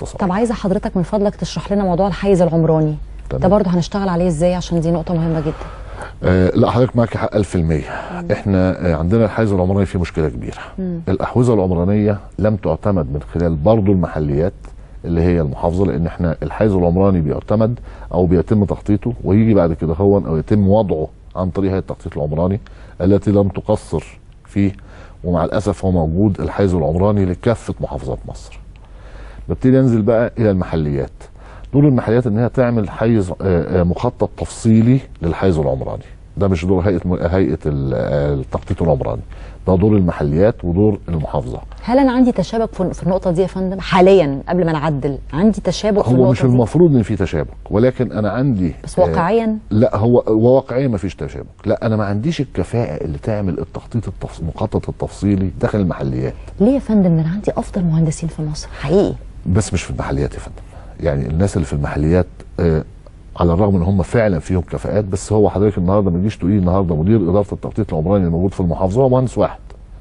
اتصال طب عايزه حضرتك من فضلك تشرح لنا موضوع الحيز العمراني تمام. ده برضه هنشتغل عليه ازاي عشان دي نقطه مهمه جدا آه لا حضرتك معاك حق 1000% احنا آه عندنا الحيز العمراني فيه مشكله كبيره الاحوزه العمرانيه لم تعتمد من خلال برضو المحليات اللي هي المحافظه لان احنا الحيز العمراني بيعتمد او بيتم تخطيطه ويجي بعد كده هو او يتم وضعه عن طريق هيئه التخطيط العمراني التي لم تقصر فيه ومع الاسف هو موجود الحيز العمراني لكافه محافظات مصر. نبتدي ننزل بقى الى المحليات. دور المحليات ان هي تعمل حيز آه، آه، مخطط تفصيلي للحيز العمراني. ده مش دور هيئه هيئه ال- آه، التخطيط العمراني. ده دور المحليات ودور المحافظه. هل انا عندي تشابك في في النقطه دي يا فندم حاليا قبل ما نعدل عندي تشابك في هو النقطه مش دي المفروض ان في تشابك ولكن انا عندي بس آه، واقعيا لا هو وواقعيا ما فيش تشابك لا انا ما عنديش الكفاءه اللي تعمل التخطيط التفص... المخطط التفصيلي داخل المحليات ليه يا فندم ده انا عندي افضل مهندسين في مصر حقيقي بس مش في المحليات يا فندم يعني الناس اللي في المحليات آه على الرغم ان هم فعلا فيهم كفاءات بس هو حضرتك النهارده ما تجيش تقولي النهارده مدير اداره التخطيط العمراني الموجود في المحافظه هو مهندس واحد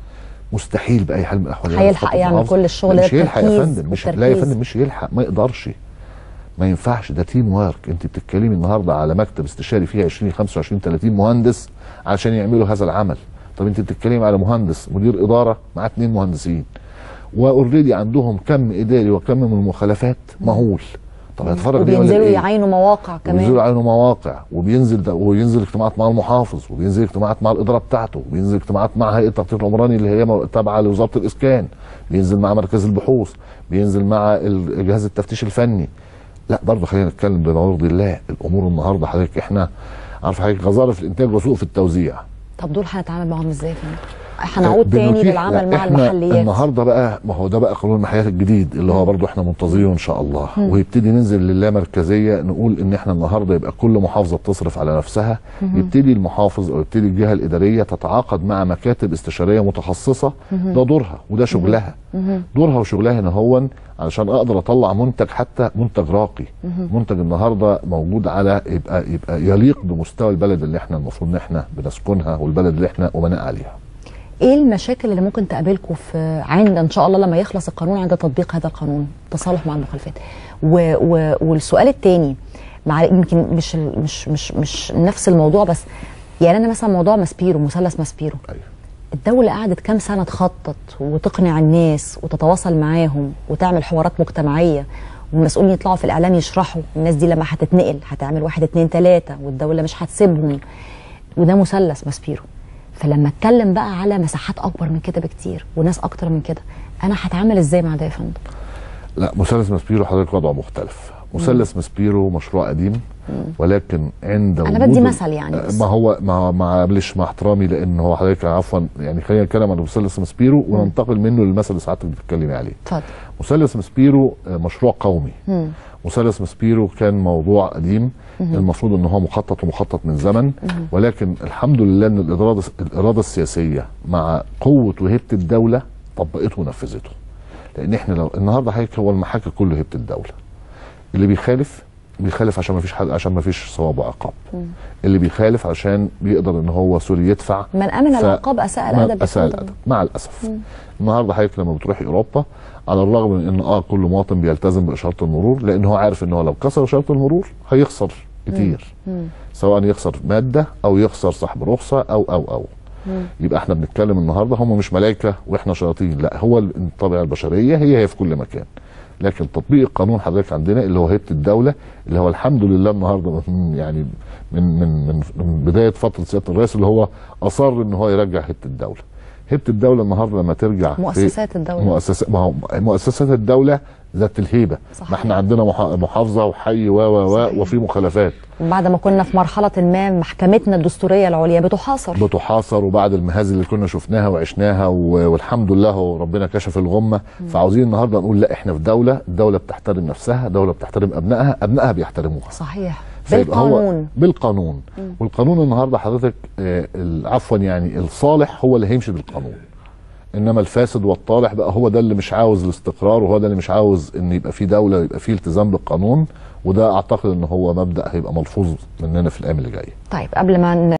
مستحيل باي حال من الاحوال هيلحق يخطط يعمل المحافظة. كل الشغل لا، ده مش يلحق يا التركيز فندم مش لا يا والتركيز. فندم مش يلحق ما يقدرش ما ينفعش ده تيم وارك انت بتتكلمي النهارده على مكتب استشاري فيه 20 25 30 مهندس عشان يعملوا هذا العمل طب انت بتتكلمي على مهندس مدير اداره مع اثنين مهندسين واوريدي عندهم كم اداري وكم من المخالفات مهول طب هيتفرج ليه ولا وبينزلوا ايه يعينوا مواقع وبينزلوا كمان يعينوا مواقع وبينزل ده وينزل اجتماعات مع المحافظ وبينزل اجتماعات مع الاداره بتاعته وبينزل اجتماعات مع هيئه التخطيط العمراني اللي هي مو- تابعه لوزاره الاسكان بينزل مع مركز البحوث بينزل مع ال- جهاز التفتيش الفني لا برضه خلينا نتكلم بما يرضي الله الامور النهارده حضرتك احنا عارف حضرتك غزاره في الانتاج وسوء في التوزيع طب دول هنتعامل معاهم ازاي يا فندم هنعود تاني بنتيح- للعمل لا، مع إحنا المحليات النهارده بقى ما هو ده بقى قانون المحليات الجديد اللي هو برضو احنا منتظرينه ان شاء الله ويبتدي ننزل للامركزيه نقول ان احنا النهارده يبقى كل محافظه بتصرف على نفسها يبتدي المحافظ او يبتدي الجهه الاداريه تتعاقد مع مكاتب استشاريه متخصصه ده دورها وده شغلها دورها وشغلها هنا هو علشان اقدر اطلع منتج حتى منتج راقي منتج النهارده موجود على يبقى يبقى يليق بمستوى البلد اللي احنا المفروض ان احنا بنسكنها والبلد اللي احنا امناء عليها ايه المشاكل اللي ممكن تقابلكم في عند ان شاء الله لما يخلص القانون عند تطبيق هذا القانون تصالح مع المخالفات و و والسؤال الثاني مع يمكن مش ال- مش مش مش نفس الموضوع بس يعني انا مثلا موضوع ماسبيرو مثلث ماسبيرو ايوه الدولة قعدت كام سنة تخطط وتقنع الناس وتتواصل معاهم وتعمل حوارات مجتمعية والمسؤولين يطلعوا في الإعلام يشرحوا الناس دي لما هتتنقل هتعمل واحد اتنين تلاتة والدولة مش هتسيبهم وده مثلث ماسبيرو فلما اتكلم بقى على مساحات أكبر من كده بكتير وناس أكتر من كده أنا هتعامل إزاي مع ده يا فندم؟ لا مثلث ماسبيرو حضرتك وضعه مختلف مثلث ماسبيرو مشروع قديم ولكن عند أنا وجود بدي ال- مثل يعني بس. ما هو ما معلش مع احترامي لان هو حضرتك عفوا يعني خلينا نتكلم عن مثلث ماسبيرو وننتقل منه للمثل اللي سعادتك بتتكلمي عليه اتفضل مثلث ماسبيرو آه، مشروع قومي مثلث ماسبيرو كان موضوع قديم المفروض ان هو مخطط ومخطط من زمن ولكن الحمد لله ان الاراده الاراده السياسيه مع قوه وهيبه الدوله طبقته ونفذته لان احنا لو النهارده حضرتك هو المحاكي كله هيبه الدوله اللي بيخالف بيخالف عشان ما فيش حد عشان ما فيش ثواب وعقاب اللي بيخالف عشان بيقدر ان هو سوري يدفع من أمن ف- العقاب أساء ما- الأدب يا اساء فندم. الادب مع الاسف النهارده حضرتك لما بتروحي اوروبا على الرغم من ان اه كل مواطن بيلتزم باشاره المرور لان هو عارف ان هو لو كسر اشاره المرور هيخسر كتير سواء يخسر ماده او يخسر صاحب رخصه او او او يبقى احنا بنتكلم النهارده هم مش ملائكه واحنا شياطين لا هو الطبيعه البشريه هي هي في كل مكان لكن تطبيق القانون حضرتك عندنا اللي هو هيبه الدوله اللي هو الحمد لله النهارده من يعني من من من, من بدايه فتره سياده الرئيس اللي هو اصر ان هو يرجع هيبه الدوله هيبه الدوله النهارده لما ترجع في- مؤسسات الدولة. مؤسسات ما هو مؤسسات الدوله ذات الهيبه صحيح. ما احنا عندنا مح- محافظه وحي و و و صحيح. وفي مخالفات بعد ما كنا في مرحلة ما محكمتنا الدستورية العليا بتحاصر بتحاصر وبعد المهازل اللي كنا شفناها وعشناها و- والحمد لله هو ربنا كشف الغمه فعاوزين النهارده نقول لا احنا في دوله الدوله بتحترم نفسها دوله بتحترم ابنائها ابنائها بيحترموها صحيح فيبقى هو بالقانون بالقانون والقانون النهارده حضرتك آه، ال- عفوا يعني الصالح هو اللي هيمشي بالقانون انما الفاسد والطالح بقى هو ده اللي مش عاوز الاستقرار وهو ده اللي مش عاوز ان يبقى في دوله ويبقى في التزام بالقانون وده اعتقد ان هو مبدا هيبقى ملحوظ مننا في الايام اللي جايه طيب قبل ما ن-